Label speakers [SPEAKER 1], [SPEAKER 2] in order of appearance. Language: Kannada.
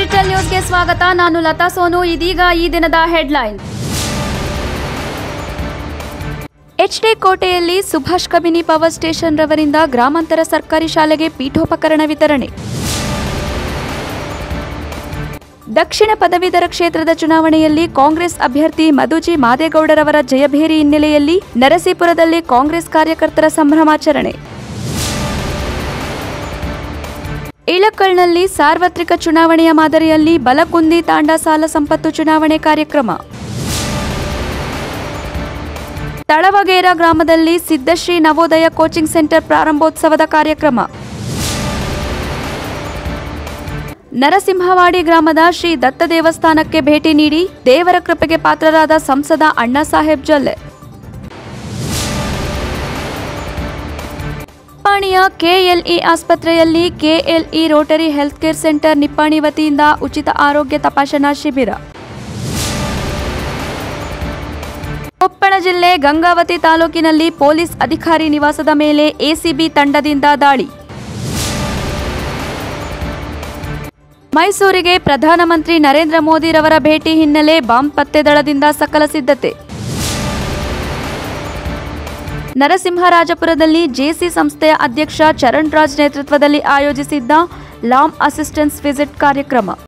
[SPEAKER 1] ಡಿಜಿಟಲ್ ನ್ಯೂಸ್ಗೆ ಸ್ವಾಗತ ನಾನು ಲತಾ ಸೋನು ಇದೀಗ ಈ ದಿನದ ಹೆಡ್ಲೈನ್ ಎಚ್ಡಿ ಕೋಟೆಯಲ್ಲಿ ಸುಭಾಷ್ ಕಬಿನಿ ಪವರ್ ಸ್ಟೇಷನ್ ರವರಿಂದ ಗ್ರಾಮಾಂತರ ಸರ್ಕಾರಿ ಶಾಲೆಗೆ ಪೀಠೋಪಕರಣ ವಿತರಣೆ ದಕ್ಷಿಣ ಪದವೀಧರ ಕ್ಷೇತ್ರದ ಚುನಾವಣೆಯಲ್ಲಿ ಕಾಂಗ್ರೆಸ್ ಅಭ್ಯರ್ಥಿ ಮಧುಜಿ ಮಾದೇಗೌಡರವರ ಜಯಭೇರಿ ಹಿನ್ನೆಲೆಯಲ್ಲಿ ನರಸೀಪುರದಲ್ಲಿ ಕಾಂಗ್ರೆಸ್ ಕಾರ್ಯಕರ್ತರ ಸಂಭ್ರಮಾಚರಣೆ ಇಳಕಲ್ನಲ್ಲಿ ಸಾರ್ವತ್ರಿಕ ಚುನಾವಣೆಯ ಮಾದರಿಯಲ್ಲಿ ಬಲಕುಂದಿ ತಾಂಡ ಸಾಲ ಸಂಪತ್ತು ಚುನಾವಣೆ ಕಾರ್ಯಕ್ರಮ ತಳವಗೇರ ಗ್ರಾಮದಲ್ಲಿ ಸಿದ್ದಶ್ರೀ ನವೋದಯ ಕೋಚಿಂಗ್ ಸೆಂಟರ್ ಪ್ರಾರಂಭೋತ್ಸವದ ಕಾರ್ಯಕ್ರಮ ನರಸಿಂಹವಾಡಿ ಗ್ರಾಮದ ಶ್ರೀ ದತ್ತ ದೇವಸ್ಥಾನಕ್ಕೆ ಭೇಟಿ ನೀಡಿ ದೇವರ ಕೃಪೆಗೆ ಪಾತ್ರರಾದ ಸಂಸದ ಅಣ್ಣಾ ಸಾಹೇಬ್ ಜೊಲ್ಲೆ ನಿಪ್ಪಾಣಿಯ ಕೆಎಲ್ಇ ಆಸ್ಪತ್ರೆಯಲ್ಲಿ KLE Rotary health care centre Nippani ವತಿಯಿಂದ ಉಚಿತ ಆರೋಗ್ಯ ತಪಾಸಣಾ ಶಿಬಿರ ಕೊಪ್ಪಳ ಜಿಲ್ಲೆ ಗಂಗಾವತಿ ತಾಲೂಕಿನಲ್ಲಿ ಪೊಲೀಸ್ ಅಧಿಕಾರಿ ನಿವಾಸದ ಮೇಲೆ ಎಸಿಬಿ ತಂಡದಿಂದ ದಾಳಿ ಮೈಸೂರಿಗೆ ಪ್ರಧಾನಮಂತ್ರಿ ನರೇಂದ್ರ ಮೋದಿರವರ ಭೇಟಿ ಹಿನ್ನೆಲೆ ಬಾಂಬ್ ಪತ್ತೆ ದಳದಿಂದ ಸಕಲ ಸಿದ್ಧತೆ ನರಸಿಂಹರಾಜಪುರದಲ್ಲಿ ಜೆಸಿ ಸಂಸ್ಥೆಯ ಅಧ್ಯಕ್ಷ ಚರಣ್ ರಾಜ್ ನೇತೃತ್ವದಲ್ಲಿ ಆಯೋಜಿಸಿದ್ದ ಲಾಮ್ ಅಸಿಸ್ಟೆನ್ಸ್ ವಿಸಿಟ್ ಕಾರ್ಯಕ್ರಮ